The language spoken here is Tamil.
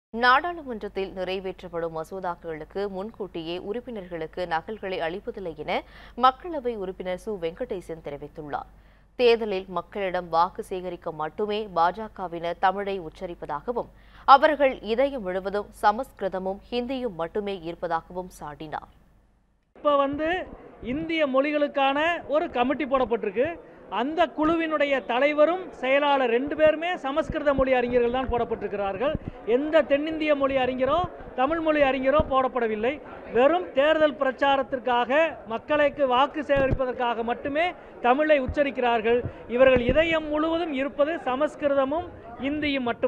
நாடாளுமன்றத்தில் நிறைவேற்றப்படும் மசோதாக்களுக்கு முன்கூட்டியே உறுப்பினர்களுக்கு நகல்களை அளிப்பதில்லை என மக்களவை உறுப்பினர் சு வெங்கடேசன் தெரிவித்துள்ளார் தேர்தலில் மக்களிடம் வாக்கு சேகரிக்க மட்டுமே பாஜகவினர் தமிழை உச்சரிப்பதாகவும் அவர்கள் இதயம் முழுவதும் சமஸ்கிருதமும் ஹிந்தியும் மட்டுமே இருப்பதாகவும் சாடினார் இப்போ வந்து இந்திய மொழிகளுக்கான ஒரு கமிட்டி போடப்பட்டிருக்கு அந்த குழுவினுடைய தலைவரும் செயலாளர் ரெண்டு பேருமே சமஸ்கிருத மொழி அறிஞர்கள் தான் போடப்பட்டிருக்கிறார்கள் எந்த தென்னிந்திய மொழி அறிஞரோ தமிழ் மொழி அறிஞரோ போடப்படவில்லை வெறும் தேர்தல் பிரச்சாரத்திற்காக மக்களுக்கு வாக்கு சேகரிப்பதற்காக மட்டுமே தமிழை உச்சரிக்கிறார்கள் இவர்கள் இதயம் முழுவதும் இருப்பது சமஸ்கிருதமும் இந்தியும் மட்டும்